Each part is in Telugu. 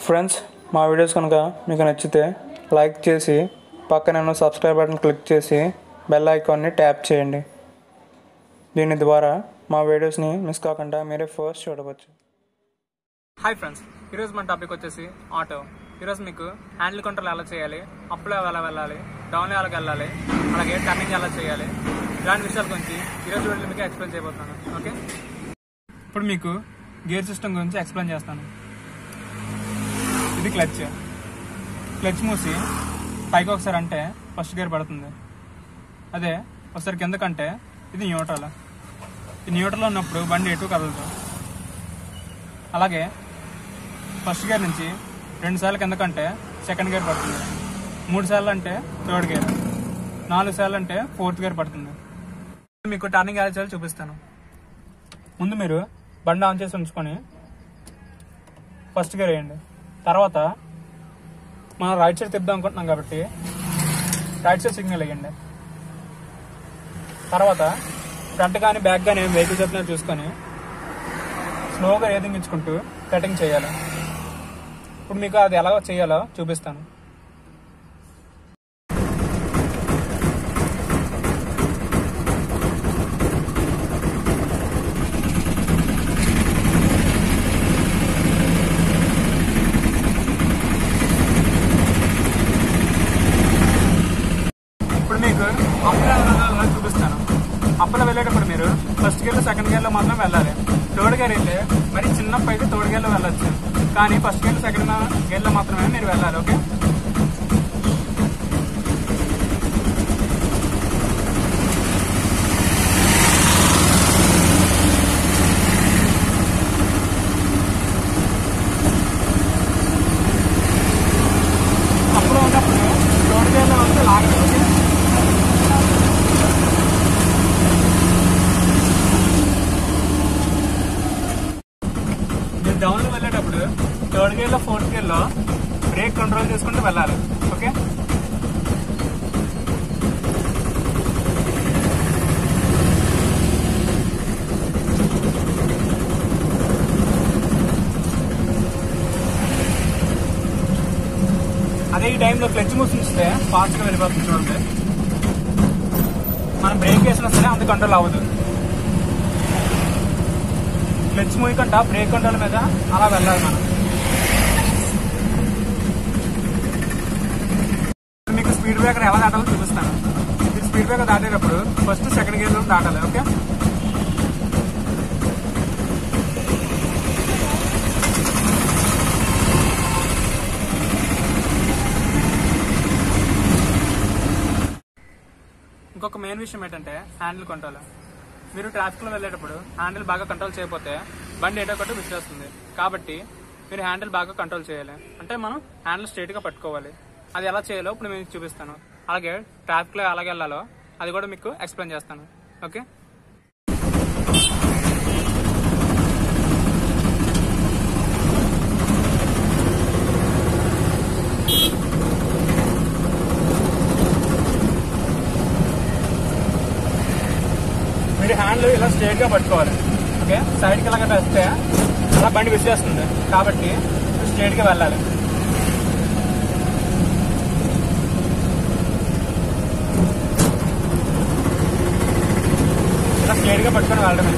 ఫ్రెండ్స్ మా వీడియోస్ కనుక మీకు నచ్చితే లైక్ చేసి పక్కన ఉన్న సబ్స్క్రైబ్ బటన్ క్లిక్ చేసి బెల్ ఐకాన్ని ట్యాప్ చేయండి దీని ద్వారా మా వీడియోస్ని మిస్ కాకుండా మీరే ఫస్ట్ చూడవచ్చు హాయ్ ఫ్రెండ్స్ ఈరోజు మన టాపిక్ వచ్చేసి ఆటో ఈరోజు మీకు హ్యాండిల్ కంట్రోల్ ఎలా చేయాలి అప్లో ఎలా వెళ్ళాలి డౌన్ ఎలా వెళ్ళాలి అలాగే టర్నింగ్ ఎలా చేయాలి ఇలాంటి విషయాల గురించి ఈరోజు వీడియోలో మీకు ఎక్స్ప్లెయిన్ చేయబోతున్నాను ఓకే ఇప్పుడు మీకు గేర్ సిస్టమ్ గురించి ఎక్స్ప్లెయిన్ చేస్తాను ఇది క్లచ్ క్లచ్ మూసి పైకి ఒకసారి అంటే ఫస్ట్ గేర్ పడుతుంది అదే ఒకసారి కిందకంటే ఇది న్యూట్రల్ ఈ న్యూట్రల్ ఉన్నప్పుడు బండి ఎటు కదలదు అలాగే ఫస్ట్ గేర్ నుంచి రెండు సార్లు కిందకంటే సెకండ్ గేర్ పడుతుంది మూడు సార్లు అంటే థర్డ్ గేర్ నాలుగు సార్లు అంటే ఫోర్త్ గేర్ పడుతుంది మీకు టర్నింగ్ ఎలా చేయాలో చూపిస్తాను ముందు మీరు బండి ఆన్ చేసి ఉంచుకొని ఫస్ట్ గేర్ వేయండి తర్వాత మనం రైట్ సైడ్ తిప్పుదాం అనుకుంటున్నాం కాబట్టి రైట్ సైడ్ సిగ్నల్ వేయండి తర్వాత ఫ్రంట్ కానీ బ్యాక్ కానీ వెహికల్ చెప్తున్నా చూసుకొని స్లోగా రేదింగ్ ఇచ్చుకుంటూ కటింగ్ చేయాలి ఇప్పుడు మీకు అది ఎలా చేయాలో చూపిస్తాను ఇప్పుడు మీకు అప్పుల వెళ్ళాలో చూపిస్తాను అప్పుల వెళ్ళేటప్పుడు మీరు ఫస్ట్ గేర్ సెకండ్ గేర్ లో మాత్రం వెళ్ళాలి థర్డ్ గేర్ అయితే మరి చిన్నప్పుడు అయితే థర్డ్ గేర్ లో వెళ్ళొచ్చు కానీ ఫస్ట్ గేర్ సెకండ్ గేర్ లో మాత్రమే మీరు వెళ్ళాలి ఓకే అప్పుడు ఉన్నప్పుడు థర్డ్ గేర్ లో వెళ్తే లాగదు ఓకే మీరు డౌన్ లో వెళ్ళేటప్పుడు థర్డ్ గేర్ లో ఫోర్త్ గేర్ లో బ్రేక్ కంట్రోల్ చేసుకుంటూ వెళ్ళాలి ఓకే అదే ఈ టైంలో క్లచ్ మూసిస్తే ఫాస్ట్ గా వెళ్ళిపోతుంది చూడండి మనం బ్రేక్ వేసినా సరే అంత కంట్రోల్ అవ్వదు క్లచ్ మూయకుండా బ్రేక్ కంట్రోల్ మీద అలా వెళ్ళాలి మనం మీకు స్పీడ్ బ్రేకర్ ఎలా దాటాలో చూపిస్తాను మీరు స్పీడ్ బ్రేకర్ దాటేటప్పుడు ఫస్ట్ సెకండ్ గేర్ లో దాటాలి ఓకే ఇంకొక మెయిన్ విషయం ఏంటంటే హ్యాండిల్ కంట్రోల్ మీరు ట్రాఫిక్ లో వెళ్ళేటప్పుడు హ్యాండిల్ బాగా కంట్రోల్ చేయకపోతే బండి ఏటో ఒకటి విసిరేస్తుంది కాబట్టి మీరు హ్యాండిల్ బాగా కంట్రోల్ చేయాలి అంటే మనం హ్యాండిల్ స్ట్రైట్ గా పట్టుకోవాలి అది ఎలా చేయాలో ఇప్పుడు నేను మీకు చూపిస్తాను అలాగే ట్రాఫిక్ లో ఎలాగ వెళ్ళాలో అది కూడా మీకు ఎక్స్ప్లెయిన్ చేస్తాను ఓకే మీరు హ్యాండ్ ఇలా స్ట్రైట్ గా పట్టుకోవాలి ఓకే సైడ్ కి ఇలాగ వేస్తే అలా బండి విసిరేస్తుంది కాబట్టి స్ట్రైట్ గా వెళ్ళాలి ఇలా స్ట్రైట్ గా పట్టుకొని వెళ్ళడమే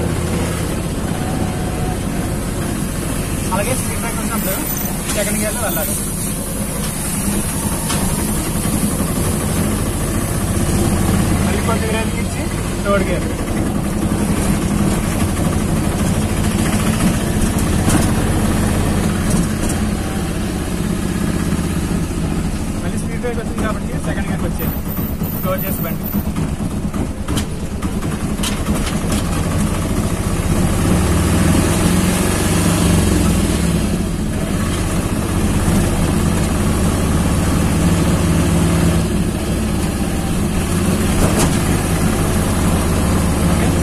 అలాగే స్పీడ్ బ్రేక్ వచ్చినప్పుడు సెకండ్ గేర్ లో వెళ్ళాలి మళ్ళీ కొద్దిగా రేంజ్ ఇచ్చి థర్డ్ గేర్ మళ్ళీ స్పీడ్ బ్రేక్ వచ్చింది కాబట్టి సెకండ్ గేర్కి వచ్చేది క్లోజ్ చేసి బండి ఓకే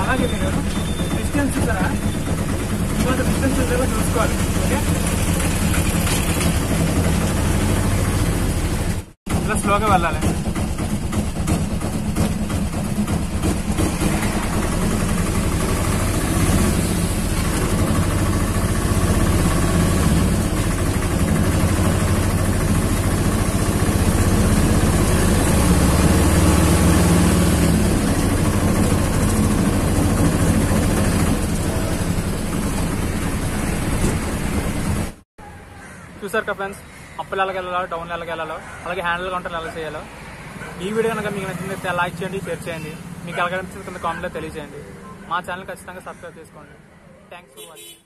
అలాగే మీరు డిస్టెన్స్ చూసారా ఇంకొంత డిస్టెన్స్ చూసారో చూసుకోవాలి ఓకే ఇలా స్లోగా వెళ్ళాలి చూసారు కదా ఫ్రెండ్స్ అప్పులు ఎలాగ వెళ్ళాలో డౌన్ ఎలాగ వెళ్ళాలో అలాగే హ్యాండిల్ కౌంటర్ ఎలా చేయాలో ఈ వీడియో కనుక మీకు నచ్చింది లైక్ చేయండి షేర్ చేయండి మీకు ఎలాగ నచ్చింది కింద కామెంట్లో తెలియజేయండి మా ఛానల్ ఖచ్చితంగా సబ్స్క్రైబ్ చేసుకోండి థ్యాంక్స్ ఫర్ వాచింగ్